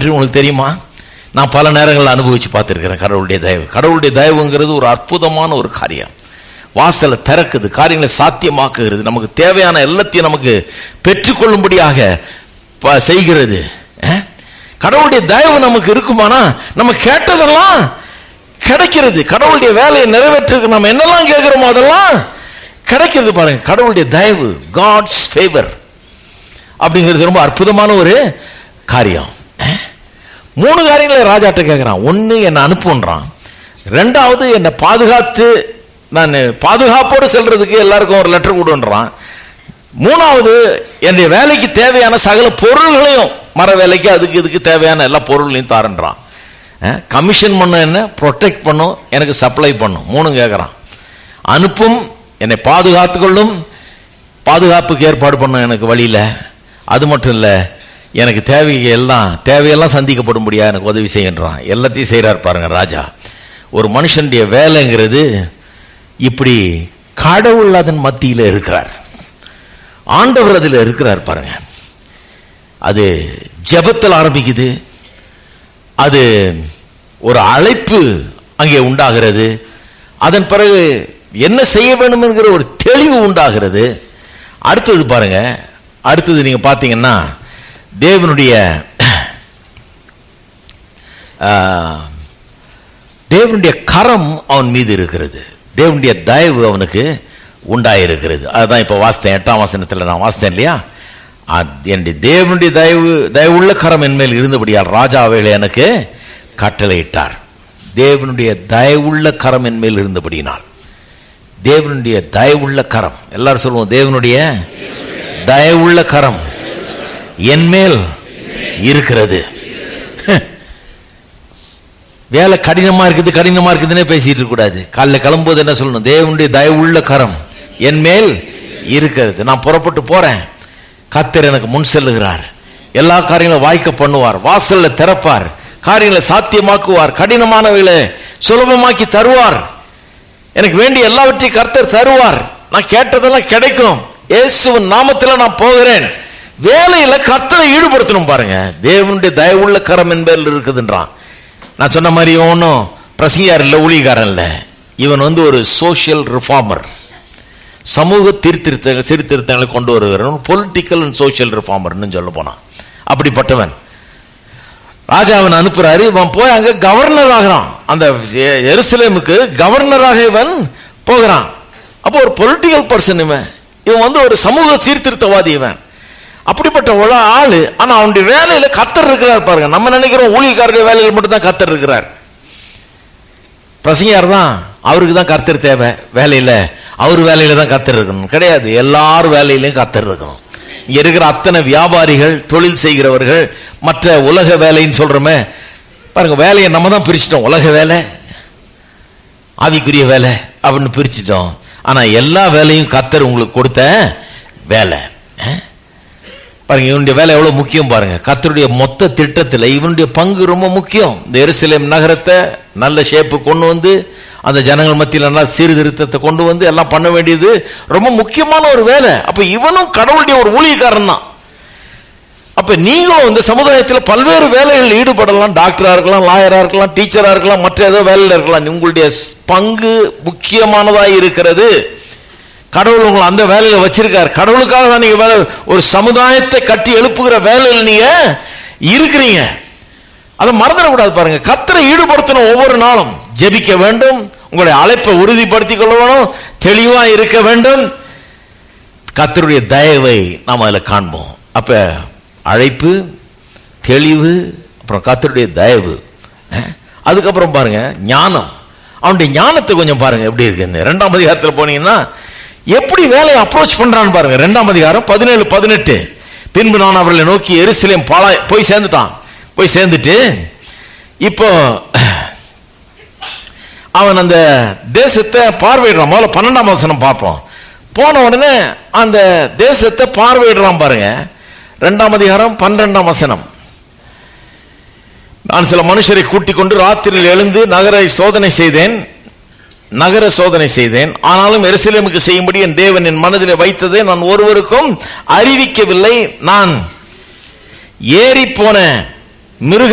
பற்றி உங்களுக்கு தெரியுமா நான் பல நேரங்களில் அனுபவிச்சு பார்த்துருக்கிறேன் கடவுளுடைய தயவு கடவுளுடைய தயவுங்கிறது ஒரு அற்புதமான ஒரு காரியம் வாசலை திறக்குது காரியங்களை சாத்தியமாக்குகிறது நமக்கு தேவையான எல்லாத்தையும் நமக்கு பெற்றுக்கொள்ளும்படியாக ப- செய்கிறது அஹ்? கடவுளுடைய தயவு நமக்கு இருக்குமானா நம்ம கேட்டதெல்லாம் கிடைக்கிறது கடவுளுடைய வேலையை நிறைவேற்றுக்கு நம்ம என்னெல்லாம் கேட்கிறோமோ அதெல்லாம் கிடைக்கிறது பாருங்க கடவுளுடைய தயவு காட்ஸ் ஃபேவர் அப்படிங்கிறது ரொம்ப அற்புதமான ஒரு காரியம் அஹ்? மூணு காரியங்களை ராஜாட்ட கேட்குறான் ஒன்று என்னை அனுப்புன்றான் ரெண்டாவது என்னை பாதுகாத்து நான் பாதுகாப்போடு செல்றதுக்கு எல்லாருக்கும் ஒரு லெட்டர் கொடுன்றான் மூணாவது என்னுடைய வேலைக்கு தேவையான சகல பொருள்களையும் மர வேலைக்கு அதுக்கு இதுக்கு தேவையான எல்லா பொருள்களையும் தாரன்றான் கமிஷன் பண்ண என்ன ப்ரொடெக்ட் பண்ணும் எனக்கு சப்ளை பண்ணும் மூணு கேட்குறான் அனுப்பும் என்னை பாதுகாத்து கொள்ளும் பாதுகாப்புக்கு ஏற்பாடு பண்ணும் எனக்கு வழியில அது மட்டும் இல்லை எனக்கு தேவை எல்லாம் தேவையெல்லாம் சந்திக்கப்படும்படியா எனக்கு உதவி செய்கின்றான் எல்லாத்தையும் செய்கிறார் பாருங்க ராஜா ஒரு மனுஷனுடைய வேலைங்கிறது இப்படி கடவுள் அதன் மத்தியில் இருக்கிறார் ஆண்டவர் அதில் இருக்கிறார் பாருங்க அது ஜெபத்தில் ஆரம்பிக்குது அது ஒரு அழைப்பு அங்கே உண்டாகிறது அதன் பிறகு என்ன செய்ய வேண்டும் என்கிற ஒரு தெளிவு உண்டாகிறது அடுத்தது பாருங்க அடுத்தது நீங்க பார்த்தீங்கன்னா தேவனுடைய ஆ, தேவனுடைய கரம் அவன் மீது இருக்கிறது தேவனுடைய தயவு அவனுக்கு உண்டாயிருக்கிறது அதுதான் இப்போ வாசித்தேன் எட்டாம் வசனத்தில் நான் வாசித்தேன் இல்லையா அது என்னுடைய தேவனுடைய தயவு தயவுள்ள கரம் என் மேல் இருந்தபடியால் ராஜா அவைகளை எனக்கு கட்டளையிட்டார் தேவனுடைய தயவுள்ள கரம் என் மேல் இருந்தபடியினால் தேவனுடைய தயவுள்ள கரம் எல்லாரும் சொல்லுவோம் தேவனுடைய தயவுள்ள கரம் என் மேல் இருக்கிறது வேலை கடினமா இருக்குது கடினமா இருக்குதுன்னே பேசிட்டு இருக்க கூடாது காலைல கிளம்பும்போது என்ன சொல்லணும் தேவனுடைய தயவுள்ள கரம் என் மேல் இருக்கிறது நான் புறப்பட்டு போறேன் கத்தர் எனக்கு முன் செல்லுகிறார் எல்லா காரியங்களும் வாய்க்க பண்ணுவார் வாசல்ல திறப்பார் காரியங்களை சாத்தியமாக்குவார் கடினமானவைகளை சுலபமாக்கி தருவார் எனக்கு வேண்டிய எல்லாவற்றையும் கர்த்தர் தருவார் நான் கேட்டதெல்லாம் கிடைக்கும் இயேசுவின் நாமத்தில் நான் போகிறேன் வேலையில கர்த்தரை ஈடுபடுத்தணும் பாருங்க தேவனுடைய தயவுள்ள கரம் என்பதில் இருக்குதுன்றான் நான் சொன்ன மாதிரி ஒன்றும் பிரசங்கியார் இல்லை ஊழியக்காரன் இல்லை இவன் வந்து ஒரு சோஷியல் ரிஃபார்மர் சமூக தீர்த்திருத்தங்கள் சீர்திருத்தங்களை கொண்டு வருகிறவன் பொலிட்டிக்கல் அண்ட் சோஷியல் ரிஃபார்மர்னு சொல்ல போனான் அப்படிப்பட்டவன் ராஜா அவன் அனுப்புறாரு இவன் போய் அங்க கவர்னர் ஆகிறான் அந்த எ- எருசலேமுக்கு கவர்னராக இவன் போகிறான் அப்போ ஒரு பொலிட்டிக்கல் பர்சன் இவன் இவன் வந்து ஒரு சமூக சீர்திருத்தவாதி இவன் அப்படிப்பட்ட ஒரு ஆளு ஆனா அவனுடைய வேலையில கத்தர் இருக்கிறார் பாருங்க நம்ம நினைக்கிறோம் ஊழியக்காரருடைய வேலையில மட்டும் தான் கத்தர் இருக்கிறார் பிரசங்கியார் தான் அவருக்கு தான் கர்த்தர் தேவை வேலையில அவர் வேலையில தான் கர்த்தர் இருக்கணும் கிடையாது எல்லார் வேலையிலையும் கர்த்தர் இருக்கணும் இங்க இருக்கிற அத்தனை வியாபாரிகள் தொழில் செய்கிறவர்கள் மற்ற உலக வேலைன்னு சொல்றோமே பாருங்க வேலையை நம்ம தான் பிரிச்சிட்டோம் உலக வேலை ஆவிக்குரிய வேலை அப்படின்னு பிரிச்சிட்டோம் ஆனா எல்லா வேலையும் கர்த்தர் உங்களுக்கு கொடுத்த வேலை அஹ்? பாருங்க இவனுடைய வேலை எவ்வளவு முக்கியம் பாருங்க கர்த்தருடைய மொத்த திட்டத்துல இவனுடைய பங்கு ரொம்ப முக்கியம் இந்த எருசலேம் நகரத்தை நல்ல ஷேப்பு கொண்டு வந்து அந்த ஜனங்கள் மத்தியில் நல்லா சீர்திருத்தத்தை கொண்டு வந்து எல்லாம் பண்ண வேண்டியது ரொம்ப முக்கியமான ஒரு வேலை அப்ப இவனும் கடவுளுடைய ஒரு ஊழியக்காரன் தான் அப்ப நீங்களும் இந்த சமுதாயத்தில் பல்வேறு வேலைகளில் ஈடுபடலாம் டாக்டரா இருக்கலாம் லாயரா இருக்கலாம் டீச்சரா இருக்கலாம் மற்ற ஏதோ வேலையில இருக்கலாம் உங்களுடைய ஸ்- பங்கு முக்கியமானதா இருக்கிறது கடவுள் உங்களை அந்த வேலையில வச்சிருக்கார் கடவுளுக்காக தான் நீங்க வேலை ஒரு சமுதாயத்தை கட்டி எழுப்புகிற வேலையில நீங்க இருக்கிறீங்க அதை மறந்துடக்கூடாது பாருங்க கத்தரை ஈடுபடுத்தணும் ஒவ்வொரு நாளும் ஜெபிக்க வேண்டும் உங்களுடைய அழைப்பை உறுதிப்படுத்திக் கொள்ள வேணும் தெளிவா இருக்க வேண்டும் கத்தருடைய தயவை நாம் அதில் காண்போம் அப்ப அழைப்பு தெளிவு அப்புறம் கத்தருடைய தயவு அஹ், அதுக்கப்புறம் பாருங்க ஞானம் அவனுடைய ஞானத்தை கொஞ்சம் பாருங்க எப்படி இருக்குன்னு ரெண்டாம் அதிகாரத்தில் போனீங்கன்னா எப்படி வேலையை அப்ரோச் பண்றான்னு பாருங்க ரெண்டாம் அதிகாரம் பதினேழு பதினெட்டு பின்பு நான் அவர்களை நோக்கி எருசலேம் பாலா போய் சேர்ந்துட்டான் போய் சேர்ந்துட்டு இப்போ அவன் அந்த தேசத்தை பார்வையிடுறான் முதல்ல பன்னெண்டாம் வசனம் பார்ப்போம் போன உடனே அந்த தேசத்தை பார்வையிடுறான் பாருங்க ரெண்டாம் அதிகாரம் பன்னிரெண்டாம் வசனம் நான் சில மனுஷரை கூட்டிக் கொண்டு ராத்திரியில் எழுந்து நகரை சோதனை செய்தேன் நகர சோதனை செய்தேன் ஆனாலும் எருசலேமுக்கு செய்யும்படி என் தேவன் என் மனதிலே வைத்ததை நான் ஒருவருக்கும் அறிவிக்கவில்லை நான் ஏறி போன மிருக